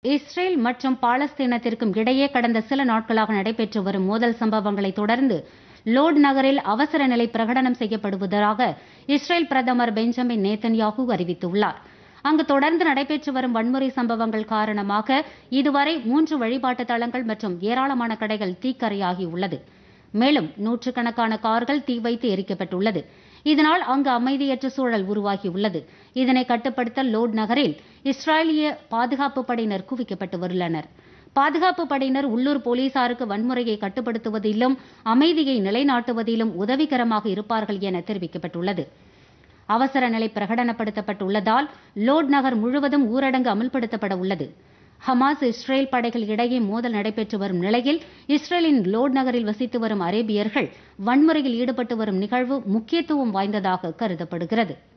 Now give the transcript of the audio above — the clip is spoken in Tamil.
இஸ்ரேல் மற்றும் பாலஸ்தீனத்திற்கும் இடையே கடந்த சில நாட்களாக நடைபெற்று வரும் மோதல் சம்பவங்களை தொடர்ந்து லோட் நகரில் அவசர நிலை பிரகடனம் செய்யப்படுவதாக இஸ்ரேல் பிரதமர் பெஞ்சமின் நேத்தன்யாகு அறிவித்துள்ளார் அங்கு தொடர்ந்து நடைபெற்று வரும் வன்முறை சம்பவங்கள் காரணமாக இதுவரை மூன்று வழிபாட்டு தலங்கள் மற்றும் ஏராளமான கடைகள் தீக்கரையாகியுள்ளது மேலும் நூற்றுக்கணக்கான கார்கள் தீ வைத்து எரிக்கப்பட்டுள்ளது இதனால் அங்கு அமைதியற்ற சூழல் உருவாகியுள்ளது இதனை கட்டுப்படுத்த லோட் நகரில் இஸ்ரேலிய பாதுகாப்பு படையினர் குவிக்கப்பட்டு உள்ளனர் பாதுகாப்பு படையினர் உள்ளூர் போலீசாருக்கு வன்முறையை கட்டுப்படுத்துவதிலும் அமைதியை நிலைநாட்டுவதிலும் உதவிகரமாக இருப்பார்கள் என தெரிவிக்கப்பட்டுள்ளது அவசர நிலை பிரகடனப்படுத்தப்பட்டுள்ளதால் லோட் நகர் முழுவதும் ஊரடங்கு அமல்படுத்தப்பட உள்ளது ஹமாஸ் இஸ்ரேல் படைகள் இடையே மோதல் நடைபெற்று வரும் நிலையில் இஸ்ரேலின் லோட் நகரில் வசித்து வரும் அரேபியர்கள் வன்முறையில் ஈடுபட்டு வரும் நிகழ்வு முக்கியத்துவம் வாய்ந்ததாக கருதப்படுகிறது